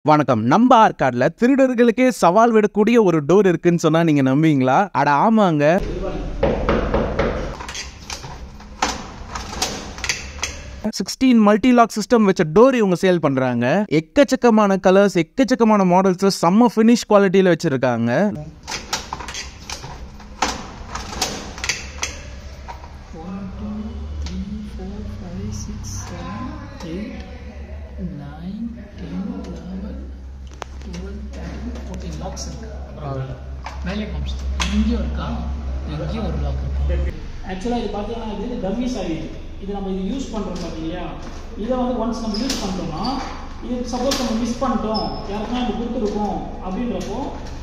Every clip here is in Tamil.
வணக்கம் நம்ம ஆற்காடுல திருடர்களுக்கே சவால் விடக்கூடிய ஒரு டோர் இருக்குன்னு சொன்னா நீங்க நம்புவீங்களா அட ஆமாங்க சிக்ஸ்டீன் மல்டி லாக் சிஸ்டம் வச்ச டோர் இவங்க சேல் பண்றாங்க எக்கச்சக்கமான கலர்ஸ் எக்கச்சக்கமான மாடல்ஸ் செம்ம ஃபினிஷ் குவாலிட்டியில வச்சிருக்காங்க One, two, three, four, five, six, seven, eight, nine, ten, eleven, twelve, thirteen, fourteen locks இருக்கு அப்புறம் மேலே காமிச்சு இங்கேயும் இருக்கா இங்கேயும் ஒரு லாக் இருக்கு ஆக்சுவலாக இது பார்த்தீங்கன்னா இது டம்மி சாவி இது இது நம்ம இது யூஸ் பண்ணுறோம் பார்த்தீங்களா இதை வந்து ஒன்ஸ் நம்ம யூஸ் பண்ணிட்டோம்னா இது சப்போஸ் நம்ம மிஸ் பண்ணிட்டோம் யாருக்குன்னா இது கொடுத்துருக்கோம் அப்படின்றப்போ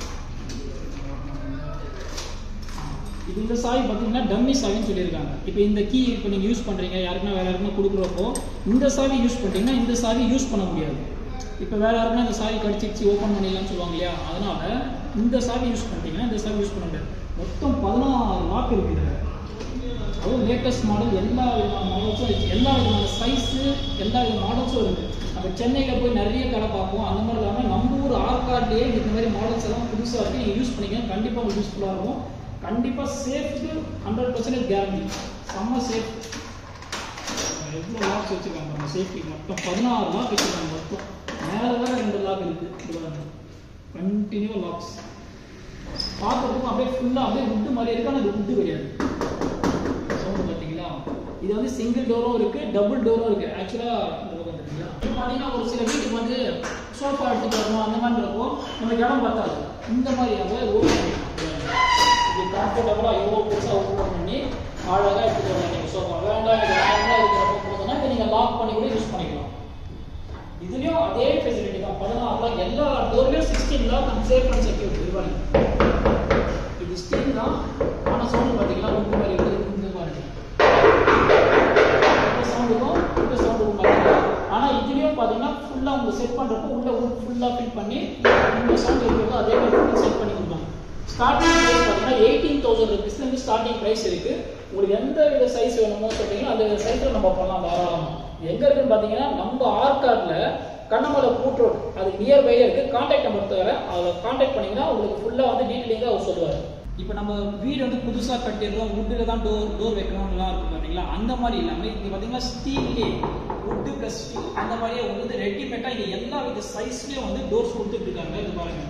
இது இந்த சாவி பார்த்தீங்கன்னா டம்மி சாவின்னு சொல்லியிருக்காங்க இப்போ இந்த கீ இப்போ நீங்கள் யூஸ் பண்ணுறீங்க யாருக்குன்னா வேறு யாருக்குன்னா கொடுக்குறப்போ இந்த சாவி யூஸ் பண்ணிட்டீங்கன்னா இந்த சாவி யூஸ் பண்ண முடியாது இப்போ வேறு யாருக்குன்னா இந்த சாவி கடிச்சிச்சு ஓப்பன் பண்ணிடலாம்னு சொல்லுவாங்க இல்லையா அதனால இந்த சாவி யூஸ் பண்ணிட்டீங்கன்னா இந்த சாவி யூஸ் பண்ண முடியாது மொத்தம் பதினாறு லாக் இருக்குது இதில் அதுவும் லேட்டஸ்ட் மாடல் எல்லா விதமான மாடல்ஸும் இருக்கு எல்லா விதமான சைஸு எல்லா வித மாடல்ஸும் இருக்குது நம்ம சென்னையில் போய் நிறைய கடை பார்ப்போம் அந்த மாதிரி இல்லாமல் நம்ம ஊர் ஆர்காட்லேயே இந்த மாதிரி மாடல்ஸ் எல்லாம் புதுசாக இருக்குது நீங்கள் யூஸ் பண்ணிக்க கண்டிப்பாக உங்களுக்கு யூஸ்ஃபுல்லாக இருக்கும் கண்டிப்பாக சேஃப்க்கு ஹண்ட்ரட் பர்சன்டேஜ் கேரண்டி செம்ம சேஃப் எவ்வளோ லாக்ஸ் வச்சுருக்காங்க நம்ம சேஃப்டிக்கு மொத்தம் பதினாறு லாக் வச்சுருக்காங்க மொத்தம் மேலே வேற ரெண்டு லாக் இருக்குது கண்டினியூ லாக்ஸ் பார்க்கறதுக்கும் அப்படியே ஃபுல்லாக அப்படியே வுட்டு மாதிரி இருக்கு ஆனால் அது வுட்டு கிடையாது சவுண்டு பார்த்தீங்களா இது வந்து சிங்கிள் டோரும் இருக்கு டபுள் டோரும் இருக்கு ஆக்சுவலாக இந்த பக்கம் தெரியுங்களா இப்போ பார்த்தீங்கன்னா ஒரு சில வீட்டுக்கு வந்து சோஃபா எடுத்துட்டு வரணும் அந்த மாதிரின்றப்போ நமக்கு இடம் பத்தாது இந்த மாதிரியாக ஓப்பன் இது கம்ஃபர்டபுளாக எவ்வளோ பெருசாக ஓப்பன் பண்ணி அழகாக எடுத்துட்டு வரலாம் நீங்கள் சோஃபா வேண்டாம் இது நார்மலாக இருக்கிறப்போ கொடுத்தோன்னா இதை நீங்கள் லாக் பண்ணி கூட யூஸ் பண்ணிக்கலாம் இதுலயும் அதே ஃபெசிலிட்டி தான் பதினாறு லாக் எல்லா டோர்லயும் sixteen lock and safe and secure இருவாங்க இது ஸ்டீல் தான் ஆனா சவுண்ட் பாத்தீங்களா உங்க மாதிரி இருக்குது இந்த மாதிரி இந்த சவுண்டுக்கும் இந்த சவுண்டுக்கும் பாத்தீங்கன்னா ஆனா இதுலயும் பாத்தீங்கன்னா ஃபுல்லா உங்க செட் பண்றப்போ உள்ள ஃபுல்லா ஃபில் பண்ணி இந்த சவுண்ட் இருக்கிறதோ அதே மாதிரி செட் பண்ணி கொடுப்பாங்க ஸ்டார்டிங் ப்ரைஸ் பார்த்தீங்கன்னா எயிட்டீன் தௌசண்ட் ருபீஸ்ல இருந்து ஸ்டார்டிங் ப்ரைஸ் இருக்கு உங்களுக்கு எந்த வித சைஸ் வேணுமோ சொல்றீங்களோ அந்த சைஸ்ல நம்ம பண்ணலாம் தாராளமா எங்க இருக்குன்னு பாத்தீங்கன்னா நம்ம ஆர்காட்ல கண்ணமலை பூட் ரோட் அது நியர்பைல இருக்கு கான்டாக்ட் நம்பர் தவிர அதில் கான்டாக்ட் பண்ணீங்கன்னா உங்களுக்கு ஃபுல்லா வந்து டீட்டெயிலிங்காக அவர் சொல்லுவார் இப்போ நம்ம வீடு வந்து புதுசாக கட்டிடுறோம் வுட்டில் தான் டோர் டோர் வைக்கணும்லாம் இருக்கும் பார்த்தீங்களா அந்த மாதிரி இல்லாமல் இங்கே பார்த்தீங்கன்னா ஸ்டீல்லே வுட்டு ப்ளஸ் ஸ்டீல் அந்த மாதிரியே உங்களுக்கு வந்து ரெடிமேட்டாக இங்கே எல்லா வித சைஸ்லேயும் வந்து டோர்ஸ் கொடுத்துட்டு இருக்காங்க இது பாருங்க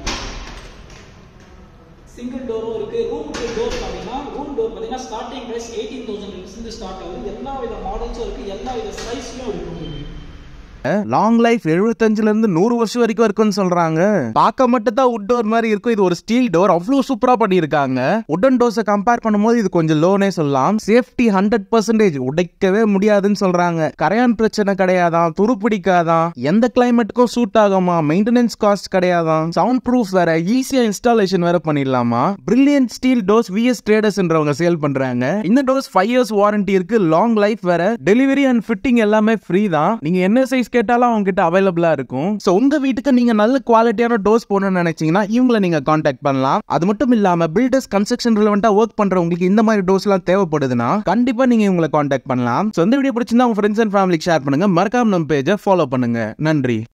சிங்கிள் டோரும் இருக்கு ரூமுக்கு டோர் பார்த்தீங்கன்னா ரூம் டோர் பார்த்தீங்கன்னா starting price eighteen thousand rupees start ஆகுது எல்லா வித மாடல்ஸும் இருக்கு எல்லா வித சைஸ்லையும் இருக்கு உங்களுக்கு லாங் லைஃப் எழுபத்தஞ்சுல இருந்து நூறு வருஷம் வரைக்கும் இருக்கும்னு சொல்றாங்க பார்க்க மட்டும் தான் உட் டோர் மாதிரி இருக்கும் இது ஒரு ஸ்டீல் டோர் அவ்வளவு சூப்பரா பண்ணியிருக்காங்க உடன் டோர்ஸை கம்பேர் பண்ணும்போது இது கொஞ்சம் லோனே சொல்லலாம் சேஃப்டி ஹண்ட்ரட் பர்சன்டேஜ் உடைக்கவே முடியாதுன்னு சொல்றாங்க கரையான் பிரச்சனை கிடையாதான் துரு பிடிக்காதான் எந்த கிளைமேட்டுக்கும் சூட் ஆகுமா மெயின்டெனன்ஸ் காஸ்ட் கிடையாதான் சவுண்ட் ப்ரூஃப் வேற ஈஸியா இன்ஸ்டாலேஷன் வேற பண்ணிடலாமா பிரில்லியன்ட் ஸ்டீல் டோர்ஸ் விஎஸ் ட்ரேடர்ஸ்ன்றவங்க சேல் பண்றாங்க இந்த டோர்ஸ் ஃபைவ் இயர்ஸ் வாரண்டி இருக்கு லாங் லைஃப் வேற டெலிவரி அண்ட் ஃபிட்டிங் எல்லாமே ஃப்ரீ தான் நீங்க என்ன சைஸ் கேட்டாலும் அவங்க கிட்ட அவைலபிளா இருக்கும் ஸோ உங்க வீட்டுக்கு நீங்க நல்ல குவாலிட்டியான டோர்ஸ் போடணும்னு நினைச்சீங்கன்னா இவங்களை நீங்க காண்டாக்ட் பண்ணலாம் அது மட்டும் இல்லாம பில்டர்ஸ் கன்ஸ்ட்ரக்ஷன் ரிலவெண்டா ஒர்க் பண்றவங்களுக்கு இந்த மாதிரி டோர்ஸ் எல்லாம் தேவைப்படுதுன்னா கண்டிப்பா நீங்க இவங்களை காண்டாக்ட் பண்ணலாம் ஸோ இந்த வீடியோ பிடிச்சிருந்தா உங்க ஃப்ரெண்ட்ஸ் அண்ட் ஃபேமிலிக்கு ஷேர் பண்ணுங்க மறக்காம நம்ம பேஜை ஃபாலோ பண்ணுங்க நன்றி